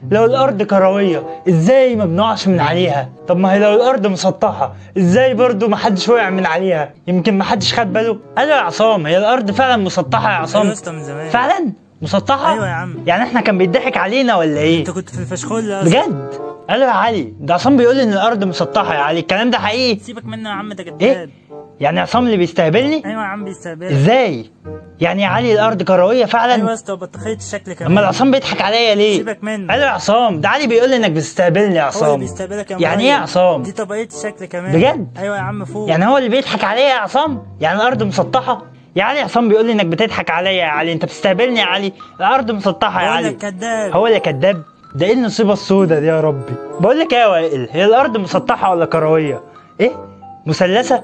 لو الارض كرويه ازاي ما بنقعش من عليها طب ما هي لو الارض مسطحه ازاي برضو ما حدش وقع من عليها يمكن ما حدش خد باله ايوه يا عصام هي الارض فعلا مسطحه يا ايوه عصام يا اسطى من زمان فعلا مسطحه أيوة يا عم. يعني احنا كان بيضحك علينا ولا ايه انت كنت في الفشخول يا اسطى بجد ايوه يا علي ده عصام بيقول ان الارض مسطحه يا علي الكلام ده حقيقي سيبك منه يا عم ده ايه كداب يعني عصام اللي بيستهبلني ايوه يا عم بيستهبلك ازاي يعني يا علي الارض كرويه ايوه يا فعلا اسطى بطخيت الشكل كمان اما العصام بيضحك عليا ليه سيبك منه. ايوه يا عصام ده علي بيقول لي انك بتستهبلني يا هو اللي عصام بيستهبلك يا يعني ايه يا مغيب. عصام دي طبيعة الشكل كمان بجد؟ ايوه يا عم فوق يعني هو اللي بيضحك عليا يا عصام يعني الارض مسطحه يا علي عصام بيقول لي انك بتضحك عليا يا علي انت بتستهبلني يا علي الارض مسطحه يا بقول علي لك كداب هو اللي كداب ده ايه النصيبه السوداء دي يا ربي بقول لك ايه يا وائل هي الارض مسطحه ولا كرويه ايه مثلثه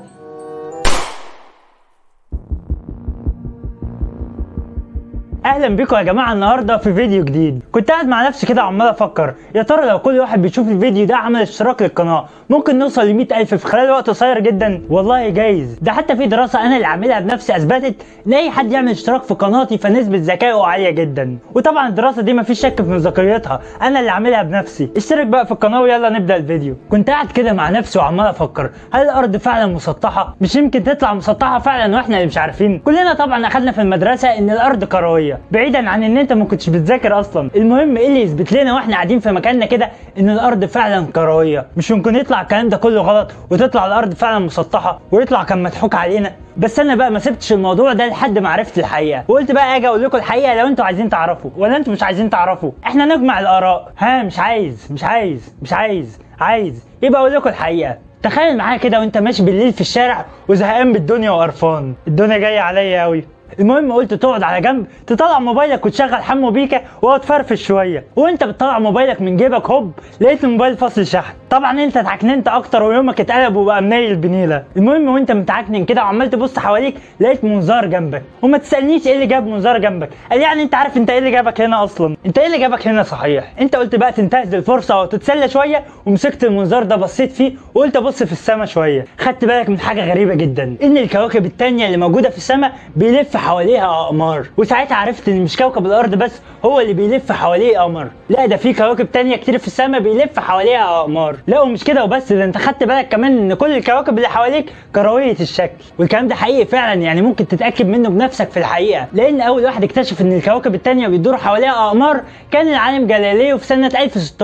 اهلا بيكم يا جماعه النهارده في فيديو جديد كنت قاعد مع نفسي كده عمال افكر يا ترى لو كل واحد بيشوف الفيديو ده عمل اشتراك للقناه ممكن نوصل ل 100000 في خلال وقت قصير جدا والله جايز ده حتى في دراسه انا اللي عاملها بنفسي اثبتت ان اي حد يعمل اشتراك في قناتي فنسبه ذكائه عاليه جدا وطبعا الدراسه دي مفيش شك في مصداقيتها انا اللي عاملها بنفسي اشترك بقى في القناه ويلا نبدا الفيديو كنت قاعد كده مع نفسي وعمال افكر هل الارض فعلا مسطحه مش يمكن تطلع مسطحه فعلا واحنا اللي مش عارفين كلنا طبعا اخدنا في المدرسه ان الارض كرويه بعيدا عن ان انت ما كنتش بتذاكر اصلا المهم ايه اللي يثبت لنا واحنا قاعدين في مكاننا كده ان الارض فعلا كرويه مش يمكن يطلع الكلام ده كله غلط وتطلع الارض فعلا مسطحه ويطلع كان مضحوك علينا بس انا بقى ما سبتش الموضوع ده لحد ما عرفت الحقيقه وقلت بقى اجي اقول لكم الحقيقه لو انتوا عايزين تعرفوا ولا انتوا مش عايزين تعرفوا احنا نجمع الاراء ها مش عايز مش عايز مش عايز عايز يبقى اقول لكم الحقيقه تخيل معايا كده وانت ماشي بالليل في الشارع وزهقان بالدنيا وقرفان الدنيا جايه عليا قوي المهم قلت تقعد على جنب تطلع موبايلك وتشغل حمو بيكا وتفرفش شويه وانت بتطلع موبايلك من جيبك هوب لقيت الموبايل فاصل شحن طبعا انت اتعكننت اكتر ويومك اتقلب وبقى منيل بنيله المهم وانت متعكنن كده وعمال تبص حواليك لقيت منظار جنبك وما تسالنيش ايه اللي جاب منظار جنبك قال يعني انت عارف انت ايه اللي جابك هنا اصلا انت ايه اللي جابك هنا صحيح انت قلت بقى تنتهز الفرصه وتتسلى شويه ومسكت المنظار ده بصيت فيه وقلت ابص في السماء شويه خدت بالك من حاجه غريبه جدا ان الكواكب التانية اللي موجوده في السماء بيلف حواليها اقمار وساعتها عرفت ان مش كوكب الارض بس هو اللي بيلف حواليه قمر لا ده في كواكب تانية كتير في السماء بيلف حواليها اقمار لا ومش كده وبس ده انت خدت بالك كمان ان كل الكواكب اللي حواليك كرويه الشكل والكلام ده حقيقي فعلا يعني ممكن تتاكد منه بنفسك في الحقيقه لان اول واحد اكتشف ان الكواكب التانية بيدور حواليها اقمار كان العالم جاليليو في سنه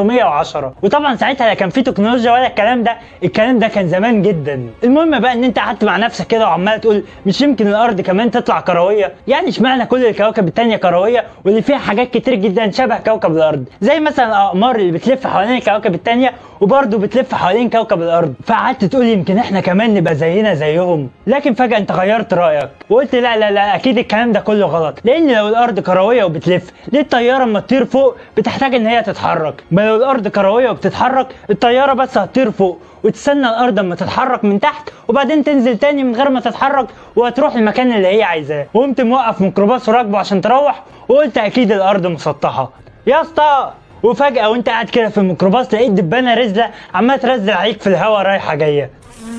1610 وطبعا ساعتها لا كان في تكنولوجيا ولا الكلام ده الكلام ده كان زمان جدا المهم بقى ان انت قعدت مع نفسك كده وعمال تقول مش يمكن الارض كمان تطلع كرويه يعني اشمعنى كل الكواكب التانية كرويه واللي فيها حاجات كتير جدا شبه كوكب الارض زي مثلا الاقمار اللي بتلف حوالين الكواكب التانية وبرضه بتلف حوالين كوكب الارض فقعدت تقول يمكن احنا كمان نبقى زينا زيهم لكن فجاه انت غيرت رايك وقلت لا لا لا اكيد الكلام ده كله غلط لان لو الارض كرويه وبتلف ليه الطياره اما تطير فوق بتحتاج ان هي تتحرك ما لو الارض كرويه وبتتحرك الطياره بس هتطير فوق وتستنى الارض اما تتحرك من تحت وبعدين تنزل تاني من غير ما تتحرك وهتروح المكان اللي هي عايزاه وقمت موقف ميكروباص وراكبه عشان تروح وقلت اكيد الارض مسطحه يا اسطى وفجأة وانت قاعد كده في الميكروباص لقيت دبانة رزلة عمالة ترزل عليك في الهوا رايحة جاية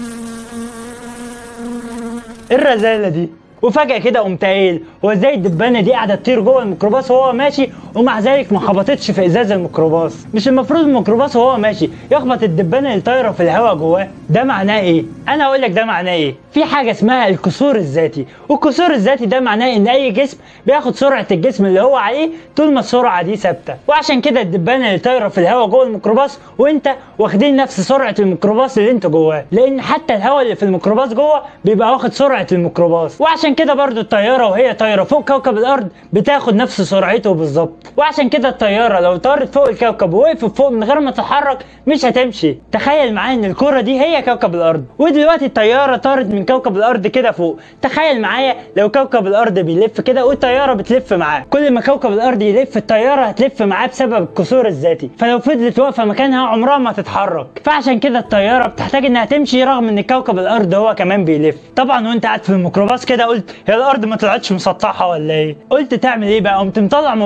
ايه الرزالة دي؟ وفجأة كده قمت قايل هو ازاي الدبانة دي قاعدة تطير جوه الميكروباص وهو ماشي ومع ذلك ما خبطتش في ازاز الميكروباص مش المفروض الميكروباص وهو ماشي يخبط الدبانة اللي طايرة في الهواء جواه ده معناه ايه؟ انا اقول لك ده معناه ايه؟ في حاجة اسمها الكسور الذاتي والكسور الذاتي ده معناه ان اي جسم بياخد سرعة الجسم اللي هو عليه طول ما السرعة دي ثابتة وعشان كده الدبانة اللي طايرة في الهواء جوه الميكروباص وانت واخدين نفس سرعة الميكروباص اللي انت جواه لان حتى الهواء اللي في الميكروباص جوه بيبقى واخد سرعة الميكروباص وعشان كده برضو الطيارة وهي طايرة فوق كوكب الارض بتاخد نفس سرعته بالظبط وعشان كده الطيارة لو طارت فوق الكوكب ووقفت فوق من غير ما تتحرك مش هتمشي تخيل معايا ان الكرة دي هي كوكب الارض ودلوقتي الطيارة طارت من كوكب الارض كده فوق تخيل معايا لو كوكب الارض بيلف كده والطيارة بتلف معاه كل ما كوكب الارض يلف الطيارة هتلف معاه بسبب الكسور الذاتي فلو فضلت واقفة مكانها عمرها ما تتحرك فعشان كده الطيارة بتحتاج انها تمشي رغم ان كوكب الارض هو كمان بيلف طبعا وانت قاعد في الميكروباص كده قلت هي الارض ما طلعتش مسطحة ولا ايه قلت تعمل ايه بقى قمت مطلع موبايلك من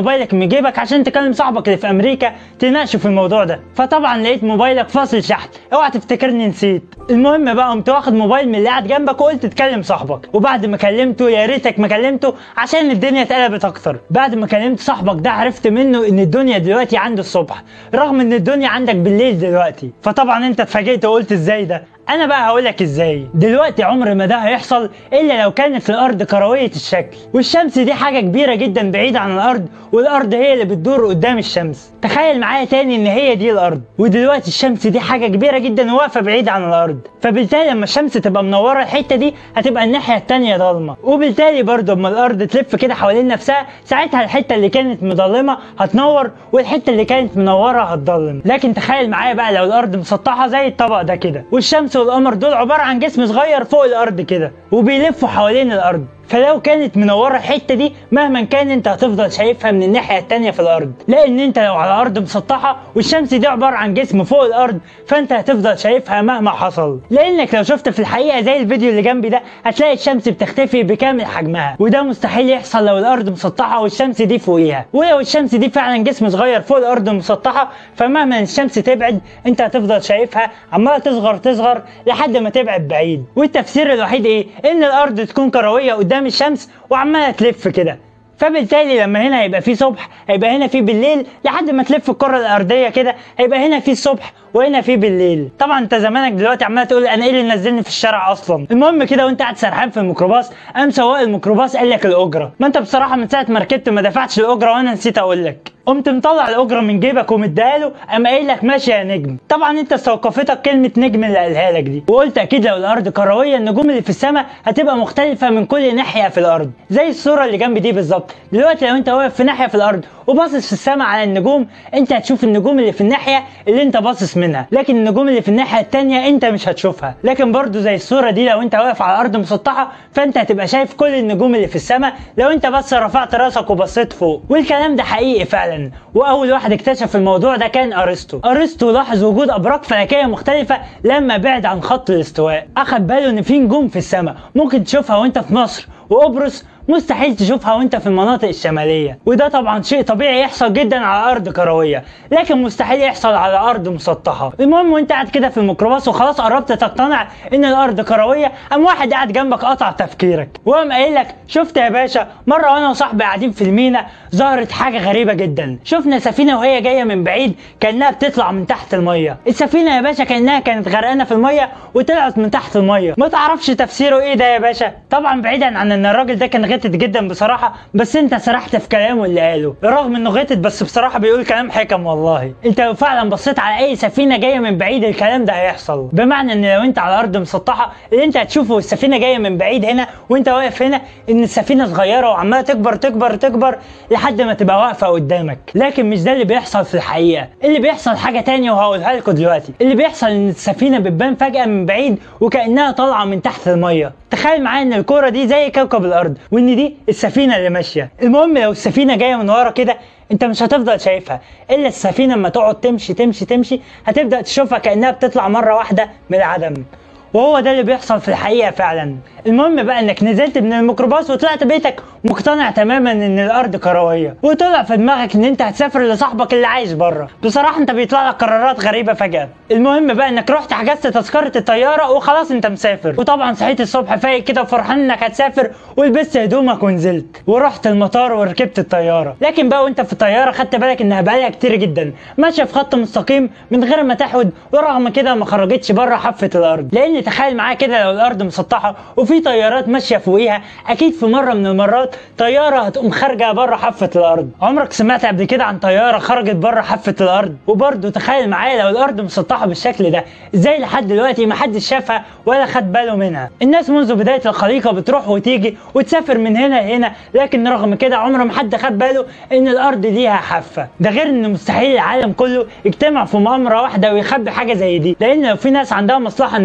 من جيبك عشان تكلم صاحبك اللي في امريكا تناقشه في الموضوع ده فطبعا لقيت موبايلك فاصل شحن اوعى تفتكرني نسيت المهم بقى قمت واخد موبايل من اللي قاعد جنبك وقلت تكلم صاحبك وبعد ما كلمته يا ريتك ما كلمته عشان الدنيا اتقلبت اكتر بعد ما كلمت صاحبك ده عرفت منه ان الدنيا دلوقتي عنده الصبح رغم ان الدنيا عندك بالليل دلوقتي فطبعا انت اتفاجئت وقلت ازاي ده انا بقى هقول لك ازاي دلوقتي عمر ما ده هيحصل الا لو كانت الارض كرويه الشكل والشمس دي حاجه كبيره جدا بعيده عن الارض والارض هي اللي بتدور قدام الشمس تخيل معايا تاني ان هي دي الارض ودلوقتي الشمس دي حاجه كبيره جدا واقفه بعيده عن الارض فبالتالي لما الشمس تبقى منوره الحته دي هتبقى الناحيه التانيه ضلمه وبالتالي برضه اما الارض تلف كده حوالين نفسها ساعتها الحته اللي كانت مظلمه هتنور والحته اللي كانت منوره هتضلم لكن تخيل معايا بقى لو الارض مسطحه زي الطبق ده كده والشمس والقمر دول عباره عن جسم صغير فوق الارض كده وبيلفوا حوالين الارض فلو كانت منوره الحته دي مهما كان انت هتفضل شايفها من الناحيه التانيه في الارض لان انت لو على ارض مسطحه والشمس دي عباره عن جسم فوق الارض فانت هتفضل شايفها مهما حصل لانك لو شفت في الحقيقه زي الفيديو اللي جنبي ده هتلاقي الشمس بتختفي بكامل حجمها وده مستحيل يحصل لو الارض مسطحه والشمس دي فوقيها ولو الشمس دي فعلا جسم صغير فوق الارض مسطحه فمهما الشمس تبعد انت هتفضل شايفها عماله تصغر تصغر لحد ما تبعد بعيد والتفسير الوحيد ايه ان الارض تكون كرويه قدام الشمس وعماله تلف كده فبالتالي لما هنا هيبقى في صبح هيبقى هنا في بالليل لحد ما تلف الكره الارضيه كده هيبقى هنا في الصبح وهنا في بالليل طبعا انت زمانك دلوقتي عمال تقول انا ايه اللي نزلني في الشارع اصلا المهم كده وانت قاعد سرحان في الميكروباص قام سواق الميكروباص قال لك الاجره ما انت بصراحه من ساعه ما ركبت ما دفعتش الاجره وانا نسيت اقول لك قمت مطلع الاجره من جيبك ومديها له قام قايل لك ماشي يا نجم طبعا انت استوقفتك كلمه نجم اللي قالها لك دي وقلت اكيد لو الارض كرويه النجوم اللي في السماء هتبقى مختلفه من كل ناحيه في الارض زي الصوره اللي جنب دي بالظبط دلوقتي لو انت واقف في ناحيه في الارض وباصص في السماء على النجوم انت هتشوف النجوم اللي في الناحيه اللي انت باصص منها لكن النجوم اللي في الناحيه التانية انت مش هتشوفها لكن برضو زي الصوره دي لو انت واقف على ارض مسطحه فانت هتبقى شايف كل النجوم اللي في السماء لو انت بس رفعت راسك وبصيت فوق والكلام ده حقيقي فعلا واول واحد اكتشف الموضوع ده كان ارسطو ارسطو لاحظ وجود ابراج فلكيه مختلفه لما بعد عن خط الاستواء اخد باله ان في نجوم في السماء ممكن تشوفها وانت في مصر وقبرص مستحيل تشوفها وانت في المناطق الشماليه وده طبعا شيء طبيعي يحصل جدا على ارض كرويه لكن مستحيل يحصل على ارض مسطحه المهم وانت قاعد كده في الميكروباص وخلاص قربت تقتنع ان الارض كرويه قام واحد قاعد جنبك قطع تفكيرك وقام قايل لك شفت يا باشا مره وانا وصاحبي قاعدين في المينا ظهرت حاجه غريبه جدا شفنا سفينه وهي جايه من بعيد كانها بتطلع من تحت الميه السفينه يا باشا كانها كانت غرقانه في الميه وطلعت من تحت الميه ما تعرفش تفسيره ايه ده يا باشا طبعا بعيدا عن ان الراجل ده كان غتت جدا بصراحه بس انت سرحت في كلامه اللي قاله رغم انه غتت بس بصراحه بيقول كلام حكم والله انت لو فعلا بصيت على اي سفينه جايه من بعيد الكلام ده هيحصل بمعنى ان لو انت على ارض مسطحه اللي انت هتشوفه السفينه جايه من بعيد هنا وانت واقف هنا ان السفينه صغيره وعماله تكبر تكبر تكبر لحد ما تبقى واقفه قدامك لكن مش ده اللي بيحصل في الحقيقه اللي بيحصل حاجه تانية وهقولها لكم دلوقتي اللي بيحصل ان السفينه بتبان فجاه من بعيد وكانها طالعه من تحت الميه تخيل معايا ان الكوره دي زي كوكب الارض وان دي السفينه اللي ماشيه المهم لو السفينه جايه من ورا كده انت مش هتفضل شايفها الا السفينه لما تقعد تمشي تمشي تمشي هتبدا تشوفها كانها بتطلع مره واحده من العدم وهو ده اللي بيحصل في الحقيقه فعلا المهم بقى انك نزلت من الميكروباص وطلعت بيتك مقتنع تماما ان الارض كرويه وطلع في دماغك ان انت هتسافر لصاحبك اللي عايش بره بصراحه انت بيطلع لك قرارات غريبه فجاه المهم بقى انك رحت حجزت تذكره الطياره وخلاص انت مسافر وطبعا صحيت الصبح فايق كده وفرحان انك هتسافر ولبست هدومك ونزلت ورحت المطار وركبت الطياره لكن بقى وانت في الطياره خدت بالك انها بقالها كتير جدا ماشيه في خط مستقيم من غير ما تحود ورغم كده ما خرجتش بره حافه الارض لان تخيل معايا كده لو الارض مسطحه وفي طيارات ماشيه فوقيها اكيد في مره من المرات طياره هتقوم خارجه بره حافه الارض عمرك سمعت قبل كده عن طياره خرجت بره حافه الارض وبرضه تخيل معايا لو الارض مسطحه بالشكل ده ازاي لحد دلوقتي ما حدش شافها ولا خد باله منها الناس منذ بدايه الخليقه بتروح وتيجي وتسافر من هنا لهنا لكن رغم كده عمر ما حد خد باله ان الارض ليها حافه ده غير ان مستحيل العالم كله يجتمع في مؤامره واحده ويخبي حاجه زي دي لان لو في ناس عندها مصلحه انها تخبي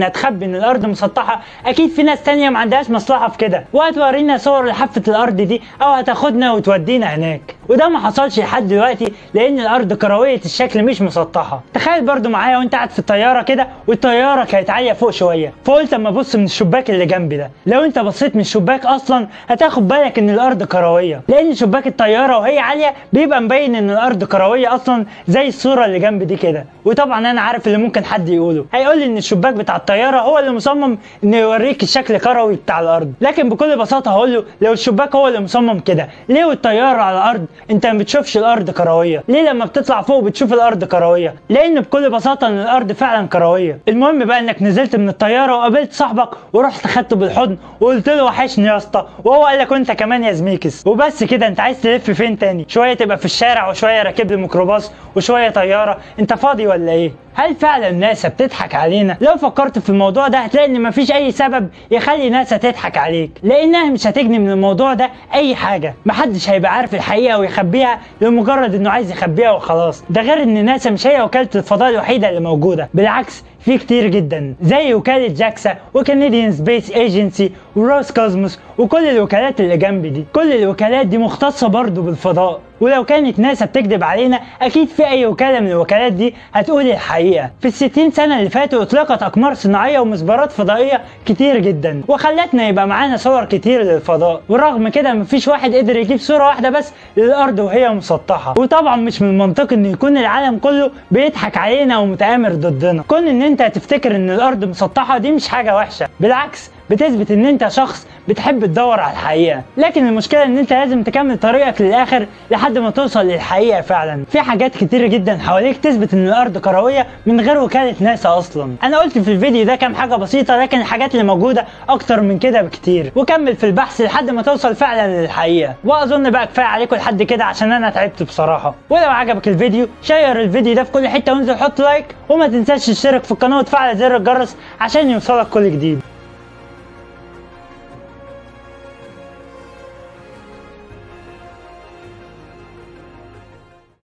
ان الارض مسطحه اكيد في ناس تانية ما عندهاش مصلحه في كده وهتورينا صور لحافه الارض دي او هتاخدنا وتودينا هناك وده ما حصلش لحد دلوقتي لان الارض كرويه الشكل مش مسطحه تخيل برضو معايا وانت قاعد في الطياره كده والطياره كانت عاليه فوق شويه فقلت اما ابص من الشباك اللي جنبي ده لو انت بصيت من الشباك اصلا هتاخد بالك ان الارض كرويه لان شباك الطياره وهي عاليه بيبقى مبين ان الارض كرويه اصلا زي الصوره اللي جنب دي كده وطبعا انا عارف اللي ممكن حد يقوله هيقول لي ان الشباك بتاع الطياره هو اللي مصمم انه يوريك الشكل كروي بتاع الارض لكن بكل بساطه هقول له لو الشباك هو اللي مصمم كده ليه والطياره على الارض انت ما بتشوفش الارض كرويه ليه لما بتطلع فوق بتشوف الارض كرويه لان بكل بساطه ان الارض فعلا كرويه المهم بقى انك نزلت من الطياره وقابلت صاحبك ورحت خدته بالحضن وقلت له وحشني يا اسطى وهو قال لك وانت كمان يا زميكس وبس كده انت عايز تلف فين تاني شويه تبقى في الشارع وشويه راكب لي ميكروباص وشويه طياره انت فاضي ولا ايه هل فعلا ناسا بتضحك علينا لو فكرت في الموضوع ده هتلاقي ان مفيش اي سبب يخلي ناسا تضحك عليك لانها مش هتجني من الموضوع ده اي حاجه محدش هيبقى عارف الحقيقه ويخبيها لمجرد انه عايز يخبيها وخلاص ده غير ان ناسا مش هي وكاله الفضاء الوحيده اللي موجوده بالعكس في كتير جدا زي وكالة جاكسا وكنديان سبيس ايجنسي وروس كوزموس وكل الوكالات اللي جنبي دي كل الوكالات دي مختصة برضو بالفضاء ولو كانت ناسا بتكذب علينا اكيد في اي وكالة من الوكالات دي هتقول الحقيقة في الستين سنة اللي فاتوا اطلقت اقمار صناعية ومسبرات فضائية كتير جدا وخلتنا يبقى معانا صور كتير للفضاء ورغم كده مفيش واحد قدر يجيب صورة واحدة بس للارض وهي مسطحة وطبعا مش من المنطق ان يكون العالم كله بيضحك علينا ومتآمر ضدنا كون ان انت تفتكر ان الارض مسطحة دي مش حاجة وحشة بالعكس بتثبت ان انت شخص بتحب تدور على الحقيقه لكن المشكله ان انت لازم تكمل طريقك للاخر لحد ما توصل للحقيقه فعلا في حاجات كتير جدا حواليك تثبت ان الارض كرويه من غير وكاله ناسا اصلا انا قلت في الفيديو ده كام حاجه بسيطه لكن الحاجات اللي موجوده اكتر من كده بكتير وكمل في البحث لحد ما توصل فعلا للحقيقه واظن بقى كفايه عليكم لحد كده عشان انا تعبت بصراحه ولو عجبك الفيديو شير الفيديو ده في كل حته وانزل حط لايك وما تنساش تشترك في القناه وتفعل زر الجرس عشان يوصلك كل جديد